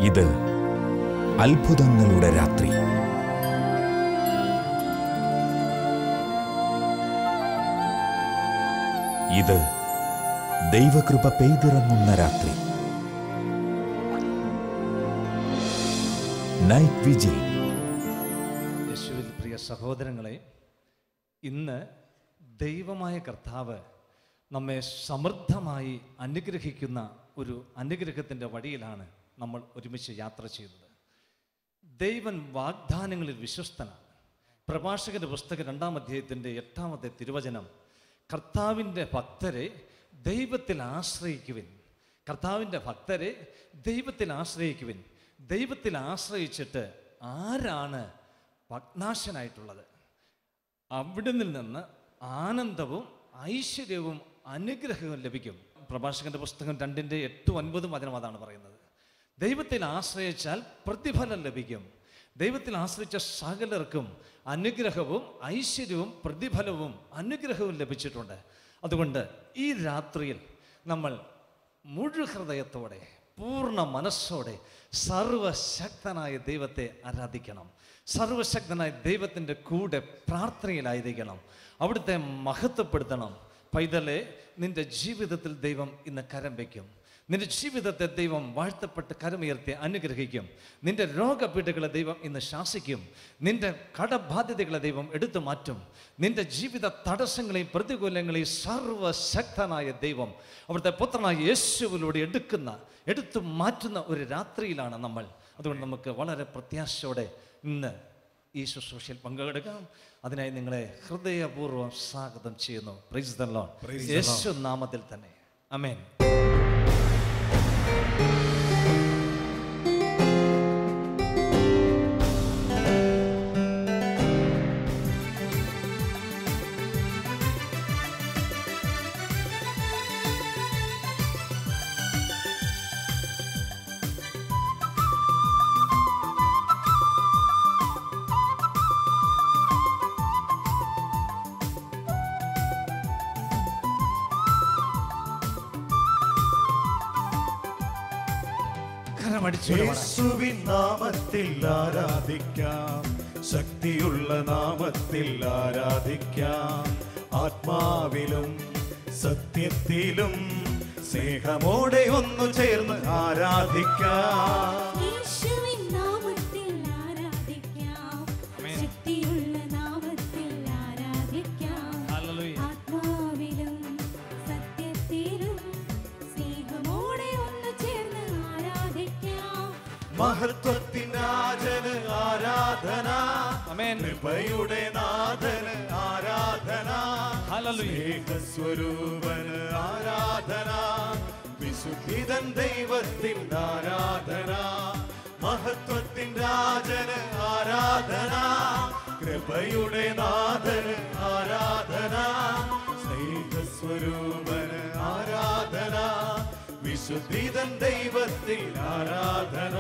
ഇത് അത്ഭുതങ്ങളുടെ രാത്രി ഇത് ദൈവകൃപ പെയ്തിറങ്ങുന്ന രാത്രി നൈറ്റ് വിജിൽ യേശുവിൽ പ്രിയ സഹോദരങ്ങളെ ഇന്ന് ദൈവമായ കർത്താവ് നമ്മെ സമൃദ്ധമായി അനുഗ്രഹിക്കുന്ന ഒരു അനുഗ്രഹത്തിൻ്റെ വഴിയിലാണ് നമ്മൾ ഒരുമിച്ച് യാത്ര ചെയ്യുന്നത് ദൈവൻ വാഗ്ദാനങ്ങളിൽ വിശ്വസ്തനാണ് പ്രഭാഷകന്റെ പുസ്തകം രണ്ടാം അധ്യായത്തിൻ്റെ എട്ടാമത്തെ തിരുവചനം കർത്താവിൻ്റെ ഭക്തരെ ദൈവത്തിൽ ആശ്രയിക്കുവിൻ കർത്താവിൻ്റെ ഭക്തരെ ദൈവത്തിൽ ആശ്രയിക്കുവിൻ ദൈവത്തിൽ ആശ്രയിച്ചിട്ട് ആരാണ് ഭഗ്നാശനായിട്ടുള്ളത് അവിടുന്ന് നിന്ന് ആനന്ദവും ഐശ്വര്യവും അനുഗ്രഹവും ലഭിക്കും പ്രഭാഷകന്റെ പുസ്തകം രണ്ടിൻ്റെ എട്ടും ഒൻപതും വചനം അതാണ് പറയുന്നത് ദൈവത്തിൽ ആശ്രയിച്ചാൽ പ്രതിഫലം ലഭിക്കും ദൈവത്തിൽ ആശ്രയിച്ച സകലർക്കും അനുഗ്രഹവും ഐശ്വര്യവും പ്രതിഫലവും അനുഗ്രഹവും ലഭിച്ചിട്ടുണ്ട് അതുകൊണ്ട് ഈ രാത്രിയിൽ നമ്മൾ മുഴുഹൃദയത്തോടെ പൂർണ്ണ മനസ്സോടെ സർവശക്തനായ ദൈവത്തെ ആരാധിക്കണം സർവശക്തനായ ദൈവത്തിൻ്റെ കൂടെ പ്രാർത്ഥനയിലായിരിക്കണം അവിടുത്തെ മഹത്വപ്പെടുത്തണം പൈതലെ നിന്റെ ജീവിതത്തിൽ ദൈവം ഇന്ന് കരം വയ്ക്കും നിന്റെ ജീവിതത്തെ ദൈവം വാഴ്ത്തപ്പെട്ട് കരമുയർത്തി അനുഗ്രഹിക്കും നിന്റെ രോഗപീഠകളെ ദൈവം ഇന്ന് ശാസിക്കും നിന്റെ കടബാധ്യതകളെ ദൈവം എടുത്തു മാറ്റും നിന്റെ ജീവിത തടസ്സങ്ങളെയും പ്രതികൂലങ്ങളെയും സർവശക്തനായ ദൈവം അവിടുത്തെ പുത്രനായ യേശുവിലൂടെ എടുക്കുന്ന എടുത്തു മാറ്റുന്ന ഒരു രാത്രിയിലാണ് നമ്മൾ അതുകൊണ്ട് നമുക്ക് വളരെ പ്രത്യാശയോടെ ഇന്ന് ഈ ശുശ്രൂഷയിൽ പങ്കെടുക്കാം അതിനായി നിങ്ങളെ ഹൃദയപൂർവ്വം സ്വാഗതം ചെയ്യുന്നു പ്രൈസ് ദ ലോർഡ് യേശു നാമത്തിൽ തന്നെ അമേൻ കരമടിച്ചു യേശുവിൻ നാമത്തിൽ ആരാധിക്കാം ശക്തിയുള്ള നാമത്തിൽ ആരാധിക്കാം ആത്മാവിലും സത്യത്തിലും സ്നേഹമോടെ ഒന്നു ചേർന്ന് ആരാധിക്കാം യേശുവിൻ നാമത്തിൽ ആരാധിക്കാം ശക്തിയുള്ള നാമത്തിൽ ആരാധിക്കാം ആത്മാവിലും സത്യത്തിലും സ്നേഹമോടെ ഒന്ന് ചേർന്ന് ആരാധിക്കാം മഹത്വത്തിനാജന് ആരാധന അമേൻ കൃപയുടെ നാഥന് ആരാധന ഹല്ലേലൂയ. സ്നേഹസ്വരൂപന് ആരാധന വിശുദ്ധിതൻ ദൈവത്തിൻ ആരാധന മഹത്വത്തിൻ രാജന് ആരാധന കൃപയുടെ നാഥന് ആരാധന സ്നേഹസ്വരൂപന് ആരാധന വിശുദ്ധിതൻ ദൈവത്തിൻ ആരാധന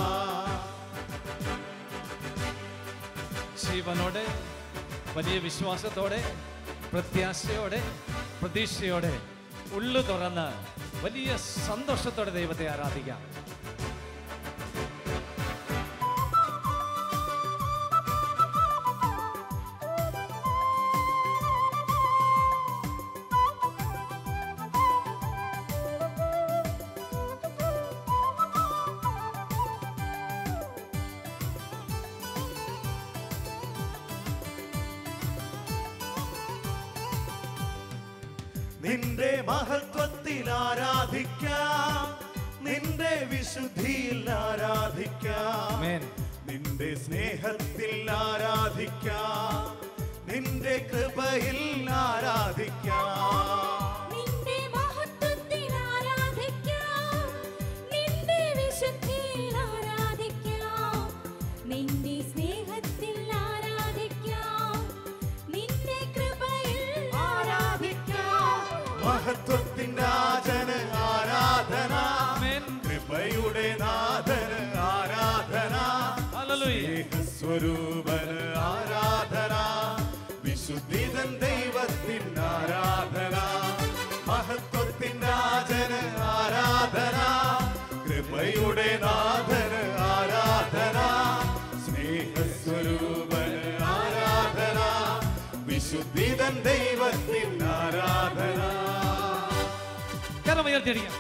ജീവനോടെ വലിയ വിശ്വാസത്തോടെ പ്രത്യാശയോടെ പ്രതീക്ഷയോടെ ഉള്ളു തുറന്ന് വലിയ സന്തോഷത്തോടെ ദൈവത്തെ ആരാധിക്കാം നിന്റെ മഹത്വത്തിൽ ആരാധിക്കാം നിന്റെ വിശുദ്ധിയിൽ ആരാധിക്കാം ആമേൻ. നിന്റെ സ്നേഹത്തിൽ ആരാധിക്കാം നിന്റെ കൃപയിൽ ആരാധിക്കാം നിന്റെ മഹത്വത്തിൽ ആരാധിക്കാം നിന്റെ വിശുദ്ധിയിൽ ആരാധിക്കാം നിന്റെ സ്നേഹത്തിൽ ആരാധിക്കാം നിന്റെ കൃപയിൽ ആരാധിക്കാം മഹത്വത്തിൻ രാജന് ആരാധന ആമേൻ. കൃപയുടെ നാഥന് ആരാധന ഹല്ലേലൂയ. സ്വരൂപന് ആരാധന വിശുദ്ധിതൻ ദൈവത്തിൻ ആരാധന മഹത്വത്തിൻ രാജന് ആരാധന കൃപയുടെ നാഥന് വിശുദ്ധിതൻ ദൈവത്തിൻ ആരാധന കരമുയർത്തിയടിക്കാം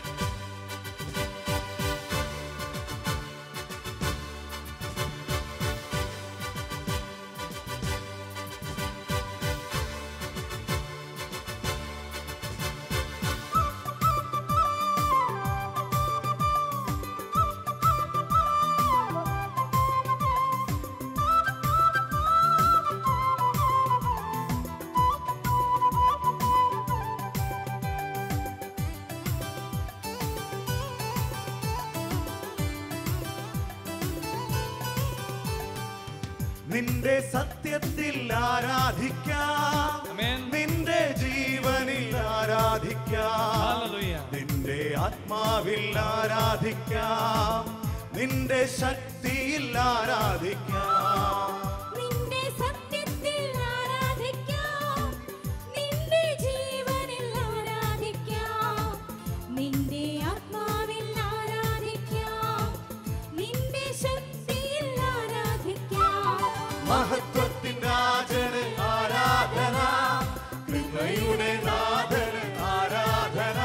നിന്റെ സത്യത്തിൽ ആരാധിക്കാം ആമേൻ. നിന്റെ ജീവനിൽ ആരാധിക്കാം ഹല്ലേലൂയ. നിന്റെ ആത്മാവിൽ ആരാധിക്കാം നിന്റെ ശക്തിയിൽ ആരാധിക്കാം നിന്റെ സത്യത്തിൽ ആരാധിക്കാം നിന്റെ ജീവനിൽ ആരാധിക്കാം നിന്റെ ആത്മാവിൽ ആരാധിക്കാം നിന്റെ ശക്തിയിൽ ആരാധിക്കാം മഹത്വത്തിൻ രാജന് ആരാധന കൃപയുടെ നാഥന് ആരാധന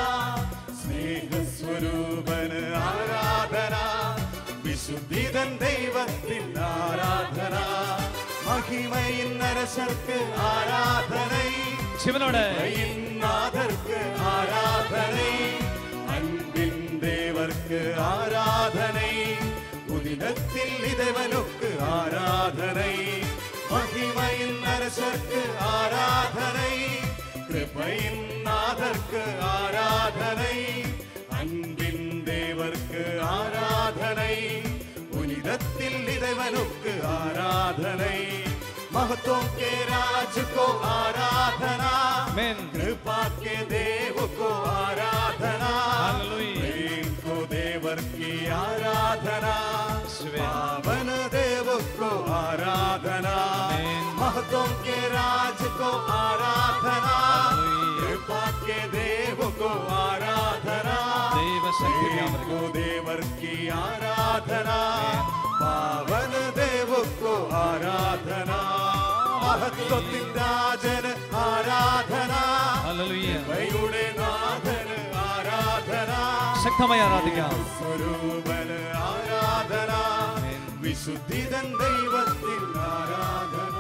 സ്നേഹസ്വരൂപന് ആരാധന വിശുദ്ധിതൻ ദൈവത്തിൻ ആരാധന മഹിമയിൻ നരശർക്ക് ആരാധനൈ ശിവനോട് നാഥർക്ക് ആരാധனை அன்பின் தேவர்க்கு ஆராதனை உதினத்தில் இதவனுக்கு ஆராதனை மகிமையின் அரசர்க்கு ஆராதனை கிருபையின் நாதர்க்கு ஆராதனை அன்பின் தேவர்க்கு ஆராதனை புனிதத்தில் இறைவனுக்கு ஆராதனை महत्वों के राज को आराधना आमेन। कृपा के देव को आराधना हालेलुया। प्रेम को देवर की आराधना शिवे। पावन देव को आराधना आमेन। महत्वों के राज को आराधना हालेलुया। कृपा के देव को आराधना ദൈവശക്തി प्रेम को देवर की आराधना पावन देव को आराधना महत्वത്തിൻ രാജന് ആരാധന ഹല്ലേലൂയ. കൃപയുടെ നാഥന് ആരാധന ശക്തമായി ആരാധിക്കാം സ്വരൂപന് ആരാധന ആമേൻ. വിശുദ്ധിതൻ ദൈവത്തിൻ ആരാധന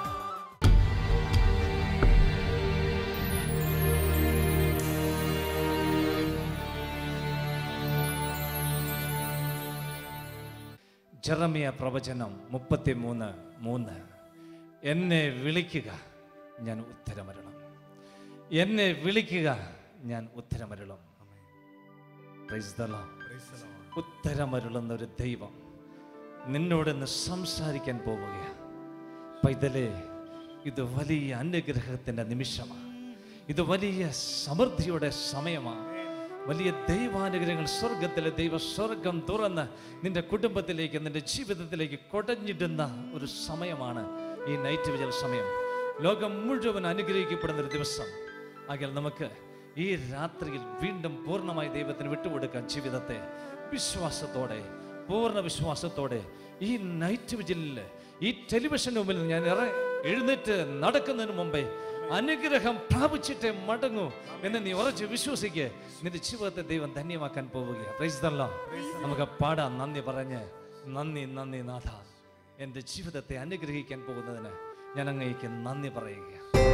ജെറമിയ പ്രവചനം മുപ്പത്തിമൂന്ന് മൂന്ന് എന്നെ വിളിക്കുക ഞാൻ ഉത്തരമരണം എന്നെ വിളിക്കുക ഞാൻ ഉത്തരമരുളും Praise the Lord. ഉത്തരമരുളുന്ന ഒരു ദൈവം നിന്നോടൊന്ന് സംസാരിക്കാൻ പോവുകയാണ് പൈതലേ ഇത് വലിയ അനുഗ്രഹത്തിൻ്റെ നിമിഷമാണ് ഇത് വലിയ സമൃദ്ധിയുടെ സമയമാണ് വലിയ ദൈവാനുഗ്രഹങ്ങൾ സ്വർഗത്തിലെ ദൈവ സ്വർഗം തുറന്ന് നിന്റെ കുടുംബത്തിലേക്ക് നിന്റെ ജീവിതത്തിലേക്ക് കൊടഞ്ഞിടുന്ന ഒരു സമയമാണ് ഈ നൈറ്റ് വിജൽ സമയം ലോകം മുഴുവൻ അനുഗ്രഹിക്കപ്പെടുന്ന ഒരു ദിവസം ആകിയാൽ നമുക്ക് ഈ രാത്രിയിൽ വീണ്ടും പൂർണ്ണമായി ദൈവത്തിന് വിട്ടുകൊടുക്കാൻ ജീവിതത്തെ വിശ്വാസത്തോടെ പൂർണ്ണ വിശ്വാസത്തോടെ ഈ നൈറ്റ് വിജിലിൽ ഈ ടെലിവിഷന് മുമ്പിൽ ഞാൻ ഇറ എഴുന്നേറ്റ് നടക്കുന്നതിന് മുമ്പേ അനുഗ്രഹം പ്രാപിച്ചിട്ടേ മടങ്ങൂ എന്ന് നീ ഉറച്ച് വിശ്വസിക്ക് നിന്റെ ജീവിതത്തെ ദൈവം ധന്യമാക്കാൻ പോവുകയാണ് പ്രൈസ് ദ ലോർഡ്. നമുക്ക് പാടാം നന്ദി പറഞ്ഞ് നന്ദി നന്ദി നാഥ എൻ്റെ ജീവിതത്തെ അനുഗ്രഹിക്കാൻ പോകുന്നതിന് ഞാൻ അങ്ങേക്ക് നന്ദി പറയുക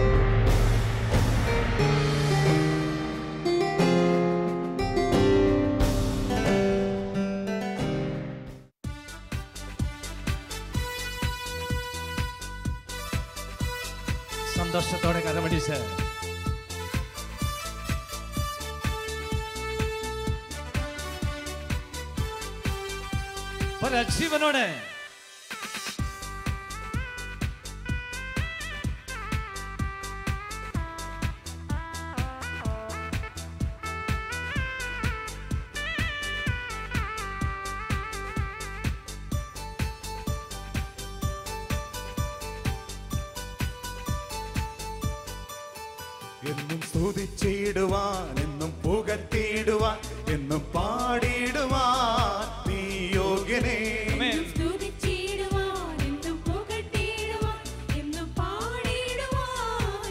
സന്തോഷത്തോടെ കരമടിച്ച് ജീവനോടെ എന്നും സ്തുതിച്ചിടുവാൻ എന്നും പുകത്തിടുവാൻ എന്നും പാടിടുവാൻ നീ യോഗ്യനേ ആമേൻ. സ്തുതിച്ചിടുവാൻ എന്നും പുകഴ്ത്തിയിടുവാൻ എന്നും പാടിടുവാൻ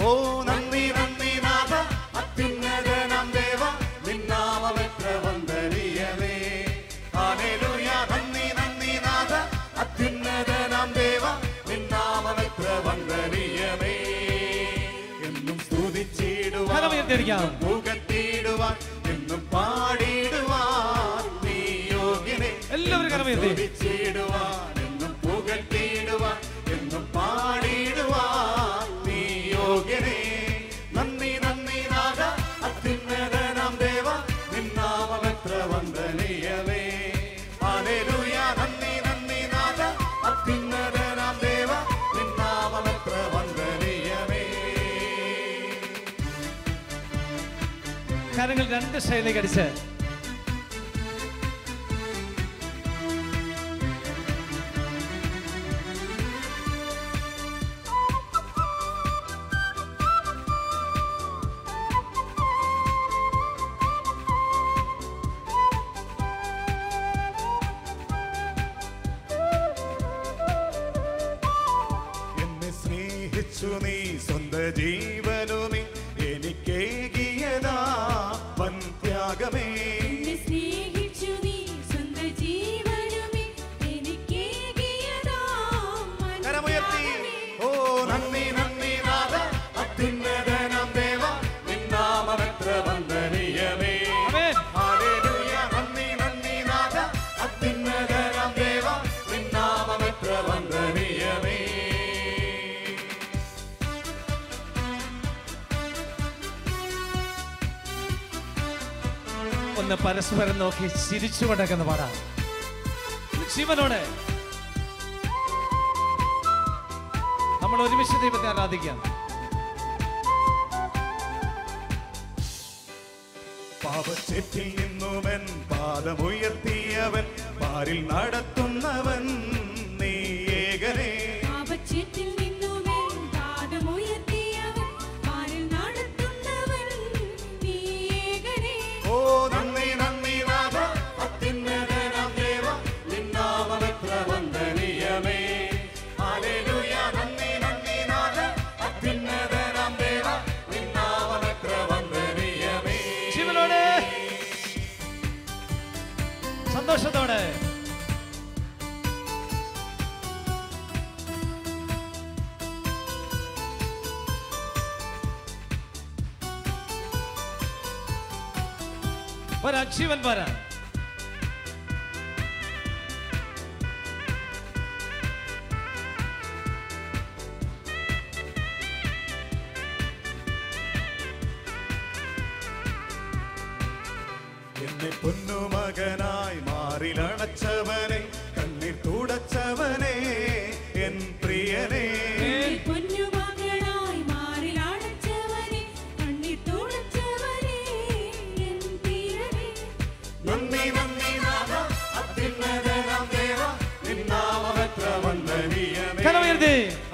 ഓ നന്ദി നന്ദി നാഥ അത്യുന്നതനാം ദേവ നിന്നാമമെത്ര വന്ദനീയമേ ഹല്ലേലൂയ നന്ദി നന്ദി നാഥ അത്യുന്നതനാം ദേവ നിന്നാമമെത്ര വന്ദനീയമേ എന്നും സ്തുതിച്ചിടുവാൻ കരമുയർത്തിയടിക്കാം. പുകത്തിടുവാൻ എന്നും പാടിടുവാൻ നീ യോഗ്യനെ എല്ലാവരും കരമുയർത്തി. സ്തുതിച്ചിടുവാൻ എന്നും പുകഴ്ത്തിയിടുവാൻ എന്നും പാടിടുവാൻ നീ യോഗ്യനേ നന്ദി നന്ദി നാഥ അത്യുന്നതനാം ദേവ നിന്നാമമെത്ര വന്ദനീയമേ ഹല്ലേലൂയ നന്ദി നന്ദി നാഥ അത്യുന്നതനാം ദേവ നിന്നാമമെത്ര വന്ദനീയമേ കരങ്ങൾ രണ്ട് സൈഡിലേക്ക് അടിച്ച് എന്നെ സ്നേഹിച്ചു നീ സ്വന്ത ജീവനുമേ എനിക്കേകിയതാ വൻ ത്യാഗമേ എന്നെ സ്നേഹിച്ചു നീ സ്വന്തം ജീവനുമേ എനിക്കേകിയതാം കരമുയർത്തി ഓ നന്ദി നന്ദി നാഥ അത്യുന്നതനാം ദേവ നിന്നാമമെത്ര വന്ദനീയമേ ആമേൻ. ഹല്ലേലൂയ നന്ദി നന്ദി നാഥ അത്യുന്നതനാം ദേവ നിന്നാമമെത്ര വന്ദനീയമേ ഒന്ന് പരസ്പരം നോക്കി ചിരിച്ചു കൊണ്ടൊക്കെ പാടാം ശിവനോട് നമ്മൾ ഒരുമിച്ച് ദൈവത്തെ ആരാധിക്കാം പാപച്ചെറ്റിൽ നിന്നുവൻ പാദമുയർത്തിയവൻ പാരിൽ നടത്തുന്നവൻ നീ ഏകനേ പാപച്ചേറ്റിൽ നിന്നുമേ പാദമുയർത്തിയവൻ പാരിൽ നടത്തുന്നവൻ നീ ഏകനേ ഓ നന്ദി നന്ദി നാഥ അത്യുന്നതനാം ദേവ നിന്നാമമെത്ര വന്ദനീയമേ ഹല്ലേലൂയ നന്ദി നന്ദി നാഥ അത്യുന്നതനാം ദേവ നിന്നാമമെത്ര വന്ദനീയമേ ശിവനോട് സന്തോഷത്തോടെ വരാം ശിവൻ വരാം എന്നെ പൊന്നുമകനായി മാറിലണച്ചവനെ കണ്ണീർ തുടച്ചവനെ എൻ പ്രിയനേ പൊന്നുമകളായി മാറിൽ അടച്ചവനെ കണ്ണീർ തുടച്ചവനെ എൻ പ്രിയനേ നന്ദി നന്ദി നാഥ അത്യുന്നതനാം ദേവ നിന്നാമമെത്ര വന്ദനീയമേ കരമുയർത്തി